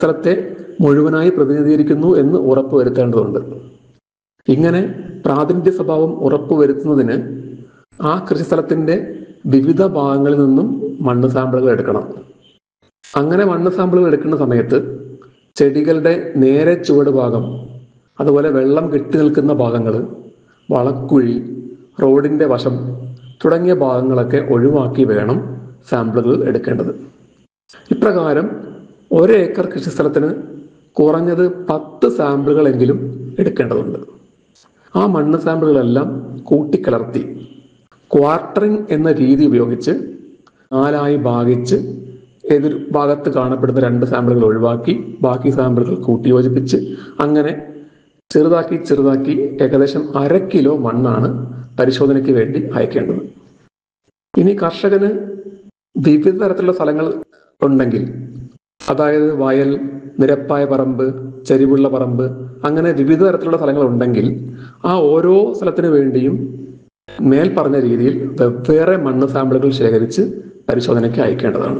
സ്ഥലത്തെ മുഴുവനായി പ്രതിനിധീകരിക്കുന്നു എന്ന് ഉറപ്പുവരുത്തേണ്ടതുണ്ട് ഇങ്ങനെ പ്രാതിനിധ്യ സ്വഭാവം ഉറപ്പുവരുത്തുന്നതിന് ആ കൃഷിസ്ഥലത്തിന്റെ വിവിധ ഭാഗങ്ങളിൽ നിന്നും മണ്ണ് സാമ്പിളുകൾ എടുക്കണം അങ്ങനെ മണ്ണ് സാമ്പിളുകൾ എടുക്കുന്ന സമയത്ത് ചെടികളുടെ നേരെ ചുവട് ഭാഗം അതുപോലെ വെള്ളം കെട്ടി നിൽക്കുന്ന ഭാഗങ്ങൾ വളക്കുഴി റോഡിന്റെ വശം തുടങ്ങിയ ഭാഗങ്ങളൊക്കെ ഒഴിവാക്കി വേണം സാമ്പിളുകൾ എടുക്കേണ്ടത് ഇപ്രകാരം ഒരു ഏക്കർ കൃഷിസ്ഥലത്തിന് കുറഞ്ഞത് പത്ത് സാമ്പിളുകളെങ്കിലും എടുക്കേണ്ടതുണ്ട് ആ മണ്ണ് സാമ്പിളുകളെല്ലാം കൂട്ടിക്കലർത്തി ക്വാർട്ടറിംഗ് എന്ന രീതി ഉപയോഗിച്ച് നാലായി ഭാഗിച്ച് എതിർ ഭാഗത്ത് കാണപ്പെടുന്ന രണ്ട് സാമ്പിളുകൾ ഒഴിവാക്കി ബാക്കി സാമ്പിളുകൾ കൂട്ടിയോജിപ്പിച്ച് അങ്ങനെ ചെറുതാക്കി ചെറുതാക്കി ഏകദേശം അര കിലോ മണ്ണാണ് പരിശോധനയ്ക്ക് വേണ്ടി അയക്കേണ്ടത് ഇനി കർഷകന് വിവിധ തരത്തിലുള്ള സ്ഥലങ്ങൾ ഉണ്ടെങ്കിൽ അതായത് വയൽ നിരപ്പായ പറമ്പ് ചരിവുള്ള പറമ്പ് അങ്ങനെ വിവിധ തരത്തിലുള്ള സ്ഥലങ്ങൾ ഉണ്ടെങ്കിൽ ആ ഓരോ സ്ഥലത്തിന് വേണ്ടിയും മേൽ പറഞ്ഞ രീതിയിൽ വെവ്വേറെ മണ്ണ് സാമ്പിളുകൾ ശേഖരിച്ച് പരിശോധനയ്ക്ക് അയക്കേണ്ടതാണ്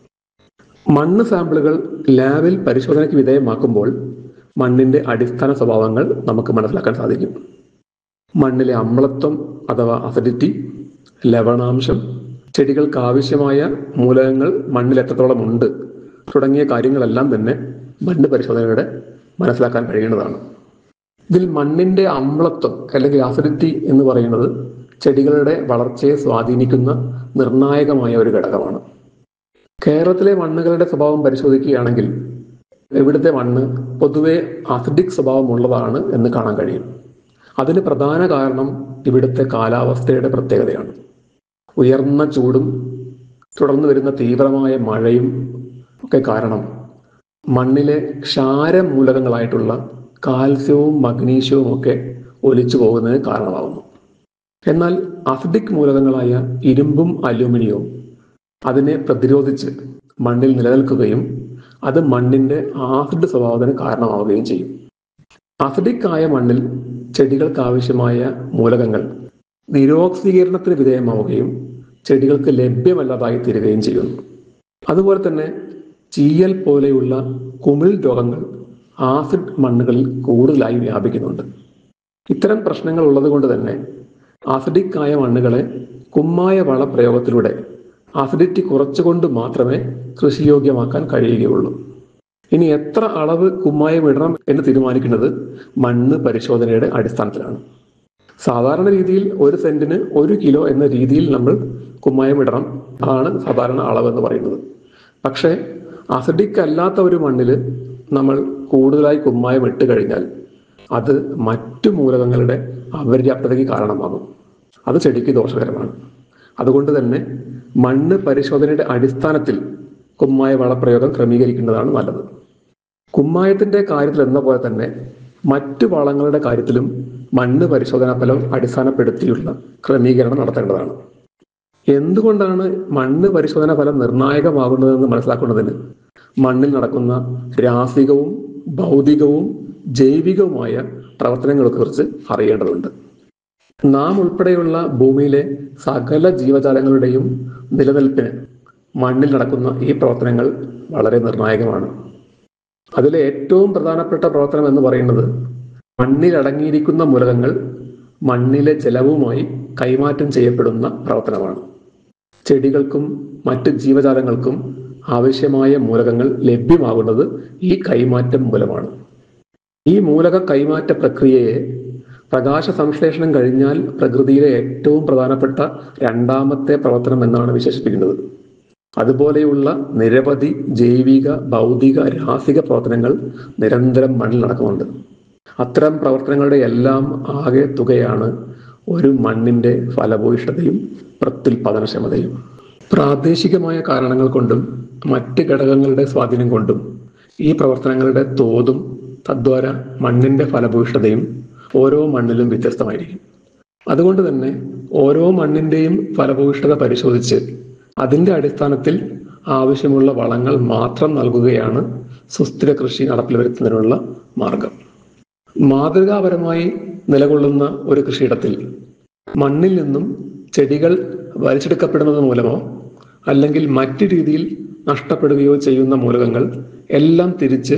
മണ്ണ് സാമ്പിളുകൾ ലാബിൽ പരിശോധനയ്ക്ക് വിധേയമാക്കുമ്പോൾ മണ്ണിന്റെ അടിസ്ഥാന സ്വഭാവങ്ങൾ നമുക്ക് മനസ്സിലാക്കാൻ സാധിക്കും മണ്ണിലെ അമ്ലത്വം അഥവാ അസിഡിറ്റി ലവണാംശം ചെടികൾക്ക് ആവശ്യമായ മൂലകങ്ങൾ മണ്ണിൽ എത്രത്തോളം ഉണ്ട് തുടങ്ങിയ കാര്യങ്ങളെല്ലാം തന്നെ മണ്ണ് പരിശോധനയുടെ മനസ്സിലാക്കാൻ കഴിയുന്നതാണ് ഇതിൽ മണ്ണിന്റെ അമ്ലത്വം അല്ലെങ്കിൽ അസിഡിറ്റി എന്ന് പറയുന്നത് ചെടികളുടെ വളർച്ചയെ സ്വാധീനിക്കുന്ന നിർണായകമായ ഒരു ഘടകമാണ് കേരളത്തിലെ മണ്ണുകളുടെ സ്വഭാവം പരിശോധിക്കുകയാണെങ്കിൽ ഇവിടുത്തെ മണ്ണ് പൊതുവെ അസിഡിക് സ്വഭാവമുള്ളതാണ് എന്ന് കാണാൻ കഴിയും അതിന് പ്രധാന കാരണം ഇവിടുത്തെ കാലാവസ്ഥയുടെ പ്രത്യേകതയാണ് ഉയർന്ന ചൂടും തുടർന്ന് വരുന്ന തീവ്രമായ മഴയും ഒക്കെ കാരണം മണ്ണിലെ ക്ഷാരമൂലകങ്ങളായിട്ടുള്ള കാൽസ്യവും മഗ്നീഷ്യവും ഒക്കെ ഒലിച്ചു പോകുന്നതിന് കാരണമാകുന്നു എന്നാൽ അസിഡിക് മൂലകങ്ങളായ ഇരുമ്പും അലൂമിനിയവും അതിനെ പ്രതിരോധിച്ച് മണ്ണിൽ നിലനിൽക്കുകയും അത് മണ്ണിന്റെ ആസിഡ് സ്വഭാവത്തിന് കാരണമാവുകയും ചെയ്യും അസിഡിക് ആയ മണ്ണിൽ ചെടികൾക്ക് ആവശ്യമായ മൂലകങ്ങൾ നിരോക്സീകരണത്തിന് വിധേയമാവുകയും ചെടികൾക്ക് ലഭ്യമല്ലാതായി തീരുകയും ചെയ്യുന്നു അതുപോലെ തന്നെ ചീയൽ പോലെയുള്ള കുമിൾ രോഗങ്ങൾ ആസിഡ് മണ്ണുകളിൽ കൂടുതലായി വ്യാപിക്കുന്നുണ്ട് ഇത്തരം പ്രശ്നങ്ങൾ ഉള്ളതുകൊണ്ട് തന്നെ ആസിഡിക് ആയ മണ്ണുകളെ കുമ്മായ വളപ്രയോഗത്തിലൂടെ അസിഡിറ്റി കുറച്ചുകൊണ്ട് മാത്രമേ കൃഷിയോഗ്യമാക്കാൻ കഴിയുകയുള്ളൂ ഇനി എത്ര അളവ് കുമ്മായം ഇടണം എന്ന് തീരുമാനിക്കുന്നത് മണ്ണ് പരിശോധനയുടെ അടിസ്ഥാനത്തിലാണ് സാധാരണ രീതിയിൽ ഒരു സെന്റിന് ഒരു കിലോ എന്ന രീതിയിൽ നമ്മൾ കുമ്മായം ഇടണം ആണ് സാധാരണ അളവ് എന്ന് പറയുന്നത് പക്ഷേ അസിഡിക് അല്ലാത്ത ഒരു മണ്ണിൽ നമ്മൾ കൂടുതലായി കുമ്മായം ഇട്ട് കഴിഞ്ഞാൽ അത് മറ്റു മൂലകങ്ങളുടെ അപര്യാപ്തതയ്ക്ക് കാരണമാകും അത് ചെടിക്ക് ദോഷകരമാണ് അതുകൊണ്ട് തന്നെ മണ്ണ് പരിശോധനയുടെ അടിസ്ഥാനത്തിൽ കുമ്മായ വളപ്രയോഗം ക്രമീകരിക്കുന്നതാണ് നല്ലത് കുമ്മായത്തിന്റെ കാര്യത്തിൽ എന്ന പോലെ തന്നെ മറ്റു വളങ്ങളുടെ കാര്യത്തിലും മണ്ണ് പരിശോധനാ ഫലം അടിസ്ഥാനപ്പെടുത്തിയുള്ള ക്രമീകരണം നടത്തേണ്ടതാണ് എന്തുകൊണ്ടാണ് മണ്ണ് പരിശോധനാ ഫലം നിർണായകമാകുന്നതെന്ന് മനസ്സിലാക്കുന്നതിന് മണ്ണിൽ നടക്കുന്ന രാസികവും ഭൗതികവും ജൈവികവുമായ പ്രവർത്തനങ്ങളെ കുറിച്ച് അറിയേണ്ടതുണ്ട് നാം ഉൾപ്പെടെയുള്ള ഭൂമിയിലെ സകല ജീവജാലങ്ങളുടെയും നിലനിൽപ്പിന് മണ്ണിൽ നടക്കുന്ന ഈ പ്രവർത്തനങ്ങൾ വളരെ നിർണായകമാണ് അതിലെ ഏറ്റവും പ്രധാനപ്പെട്ട പ്രവർത്തനം എന്ന് പറയുന്നത് മണ്ണിൽ അടങ്ങിയിരിക്കുന്ന മൂലകങ്ങൾ മണ്ണിലെ ജലവുമായി കൈമാറ്റം ചെയ്യപ്പെടുന്ന പ്രവർത്തനമാണ് ചെടികൾക്കും മറ്റ് ജീവജാലങ്ങൾക്കും ആവശ്യമായ മൂലകങ്ങൾ ലഭ്യമാകുന്നത് ഈ കൈമാറ്റം മൂലമാണ് ഈ മൂലക കൈമാറ്റ പ്രക്രിയയെ പ്രകാശ സംശ്ലേഷണം കഴിഞ്ഞാൽ പ്രകൃതിയിലെ ഏറ്റവും പ്രധാനപ്പെട്ട രണ്ടാമത്തെ പ്രവർത്തനം എന്നാണ് വിശേഷിപ്പിക്കുന്നത് അതുപോലെയുള്ള നിരവധി ജൈവിക ഭൗതിക രാസിക പ്രവർത്തനങ്ങൾ നിരന്തരം മണ്ണിൽ നടക്കുന്നുണ്ട് അത്തരം പ്രവർത്തനങ്ങളുടെ എല്ലാം ആകെ തുകയാണ് ഒരു മണ്ണിന്റെ ഫലഭൂയിഷ്ഠതയും പ്രത്യുൽപാദനക്ഷമതയും പ്രാദേശികമായ കാരണങ്ങൾ കൊണ്ടും മറ്റ് ഘടകങ്ങളുടെ സ്വാധീനം കൊണ്ടും ഈ പ്രവർത്തനങ്ങളുടെ തോതും തദ്വാര മണ്ണിന്റെ ഫലഭൂയിഷ്ഠതയും ഓരോ മണ്ണിലും വ്യത്യസ്തമായിരിക്കും അതുകൊണ്ട് തന്നെ ഓരോ മണ്ണിന്റെയും ഫലഭൂയിഷ്ഠത പരിശോധിച്ച് അതിന്റെ അടിസ്ഥാനത്തിൽ ആവശ്യമുള്ള വളങ്ങൾ മാത്രം നൽകുകയാണ് സുസ്ഥിര കൃഷി നടപ്പിൽ വരുത്തുന്നതിനുള്ള മാർഗം മാതൃകാപരമായി നിലകൊള്ളുന്ന ഒരു കൃഷിയിടത്തിൽ മണ്ണിൽ നിന്നും ചെടികൾ വലിച്ചെടുക്കപ്പെടുന്നത് മൂലമോ അല്ലെങ്കിൽ മറ്റു രീതിയിൽ നഷ്ടപ്പെടുകയോ ചെയ്യുന്ന മൂലകങ്ങൾ എല്ലാം തിരിച്ച്